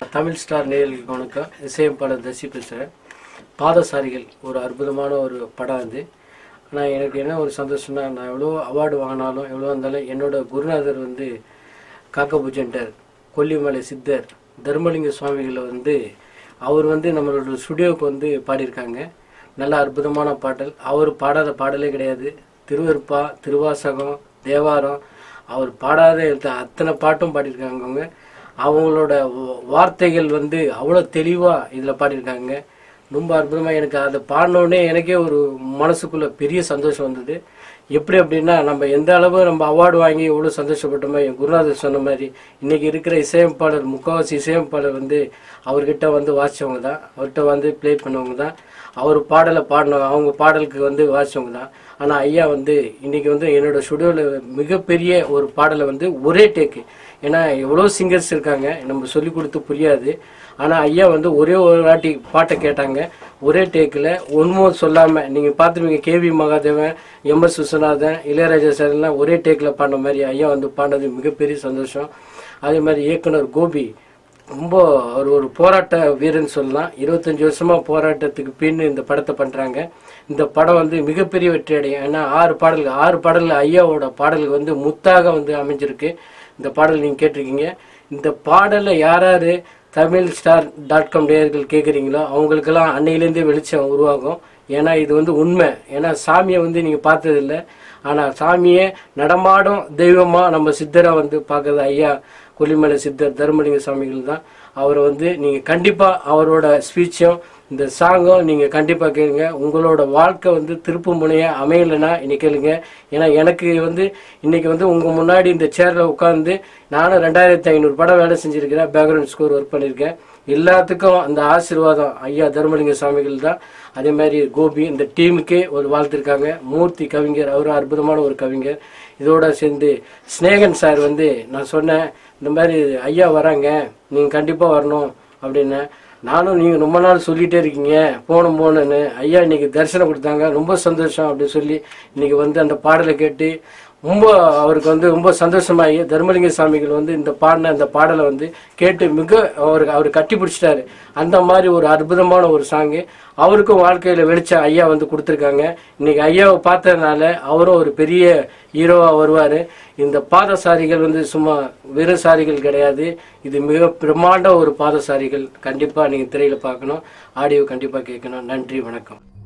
Tamil star நேயர்களுக்கு வணக்கம் இசையமைப்பாளர் தசி பேசுகிறேன் பாதசாரிகள் ஒரு அற்புதமான ஒரு படம் அது ஆனால் எனக்கு என்ன ஒரு சந்தோஷம்னா நான் எவ்வளோ அவார்டு வாங்கினாலும் எவ்வளோ இருந்தாலும் என்னோட குருநாதர் வந்து காக்கபூஜன்டர் கொல்லிமலை சித்தர் தர்மலிங்க சுவாமிகளை வந்து அவர் வந்து நம்மளோட ஸ்டுடியோவுக்கு வந்து பாடியிருக்காங்க நல்ல அற்புதமான பாடல் அவர் பாடாத பாடலே கிடையாது திருவருப்பா திருவாசகம் தேவாரம் அவர் பாடாத எத்த- அத்தனை பாட்டும் பாடியிருக்காங்க அவங்க அவங்களோட வ- வார்த்தைகள் வந்து அவ்வளோ தெளிவாக இதில் பாடியிருக்காங்க ரொம்ப அற்புதமாக எனக்கு அதை பாடினோடனே எனக்கே ஒரு மனசுக்குள்ள பெரிய சந்தோஷம் வந்தது எப்படி அப்படின்னா நம்ம எந்த அளவு நம்ம அவார்டு வாங்கி எவ்வளோ சந்தோஷப்பட்டோமோ என் குருநாதர் சொன்ன மாதிரி இன்னைக்கு இருக்கிற இசையமைப்பாளர் முக்கால்வாசி இசையமைப்பாளர் வந்து அவர்கிட்ட வந்து வாசிச்சவங்க தான் அவர்கிட்ட வந்து ப்ளே பண்ணவங்க தான் அவர் பாடலை பாடினவங்க அவங்க பாடலுக்கு வந்து வாசிச்சவங்க தான் ஆனால் ஐயா வந்து இன்னைக்கு வந்து என்னோட ஸ்டுடியோவில் மிகப்பெரிய ஒரு பாடலை வந்து ஒரே டேக்கு ஏன்னா எவ்வளோ சிங்கர்ஸ் இருக்காங்க நம்ம சொல்லி கொடுத்து புரியாது ஆனால் ஐயா வந்து ஒரே ஒரு வாட்டி பாட்டை கேட்டாங்க ஒரே டேக்கில் ஒன்றும் சொல்லாமல் நீங்கள் பார்த்துருவீங்க KV Mahadevan M S Viswanathan Ilaiyaraaja sir எல்லாம் ஒரே டேக்கில் பாடின மாதிரி ஐயா வந்து பாடினது மிகப்பெரிய சந்தோஷம் அதே மாதிரி இயக்குனர் கோபி ரொம்ப அவர் ஒரு போராட்ட வீரன் சொல்லலாம் இருபத்தஞ்சு வருஷமா போராட்டத்துக்கு பின் இந்த படத்தை பண்றாங்க இந்த படம் வந்து மிகப்பெரிய வெற்றி அடையும் ஏன்னா ஆறு பாடல்கள் ஆறு பாடல்கள் ஐயாவோட பாடல்கள் வந்து முத்தாக வந்து அமைஞ்சிருக்கு இந்த பாடல் நீங்க கேட்டிருக்கீங்க இந்த பாடலை யார் யாரு தமிழ் ஸ்டார் டாட் காம் நேயர்கள் கேட்குறீங்களோ அவங்களுக்கெல்லாம் அன்னையிலேருந்தே வெளிச்சம் உருவாகும் ஏன்னா இது வந்து உண்மை ஏன்னா சாமியை வந்து நீங்கள் பார்த்ததில்ல ஆனால் சாமியை நடமாடும் தெய்வமாக நம்ம சித்தரை வந்து பார்க்கறது ஐயா கொல்லிமலை சித்தர் தர்மலிங்க சாமிகள் தான் அவரை வந்து நீங்கள் கண்டிப்பாக அவரோட ஸ்பீச்சும் இந்த சாங்கும் நீங்கள் கண்டிப்பாக கேளுங்க உங்களோட வாழ்க்கை வந்து திருப்பு முனையாக அமையலைன்னா இன்னைக்கு கேளுங்க ஏன்னா எனக்கு வந்து இன்னைக்கு வந்து உங்கள் முன்னாடி இந்த சேரில் உட்காந்து நானும் ரெண்டாயிரத்தி ஐநூறு படம் வேலை செஞ்சுருக்கிறேன் பேக்ரவுண்ட் ஸ்கோர் ஒர்க் பண்ணியிருக்கேன் எல்லாத்துக்கும் அந்த ஆசீர்வாதம் ஐயா தர்மலிங்க சுவாமிகள் தான் அதே மாதிரி கோபி இந்த டீமுக்கே ஒரு வாழ்த்திருக்காங்க மூர்த்தி கவிஞர் அவரும் அற்புதமான ஒரு கவிஞர் இதோட சேர்ந்து ஸ்னேகன் சார் வந்து நான் சொன்னேன் இந்த மாதிரி ஐயா வராங்க நீங்கள் கண்டிப்பாக வரணும் அப்படின்னு நானும் நீங்கள் ரொம்ப நாள் சொல்லிட்டே இருக்கீங்க போகணும் போகணுன்னு ஐயா இன்னைக்கு தரிசனம் கொடுத்தாங்க ரொம்ப சந்தோஷம் அப்படின்னு சொல்லி இன்னைக்கு வந்து அந்த பாடலை கேட்டு ரொம்ப அவருக்கு வந்து ரொம்ப சந்தோஷமாகி தர்மலிங்க சாமிகள் வந்து இந்த பாடின அந்த பாடலை வந்து கேட்டு மிக அவருக்கு அவர் கட்டி பிடிச்சிட்டாரு அந்த மாதிரி ஒரு அற்புதமான ஒரு சாங்கு அவருக்கும் வாழ்க்கையில வெளிச்சம் ஐயா வந்து கொடுத்துருக்காங்க இன்னைக்கு ஐயாவை பார்த்ததுனால அவரும் ஒரு பெரிய ஹீரோவா வருவாரு இந்த பாதசாரிகள் வந்து சும்மா வீரசாரிகள் கிடையாது இது மிக பிரம்மாண்ட ஒரு பாதசாரிகள் கண்டிப்பா நீங்க திரையில பார்க்கணும் ஆடியோ கண்டிப்பா கேட்கணும் நன்றி வணக்கம்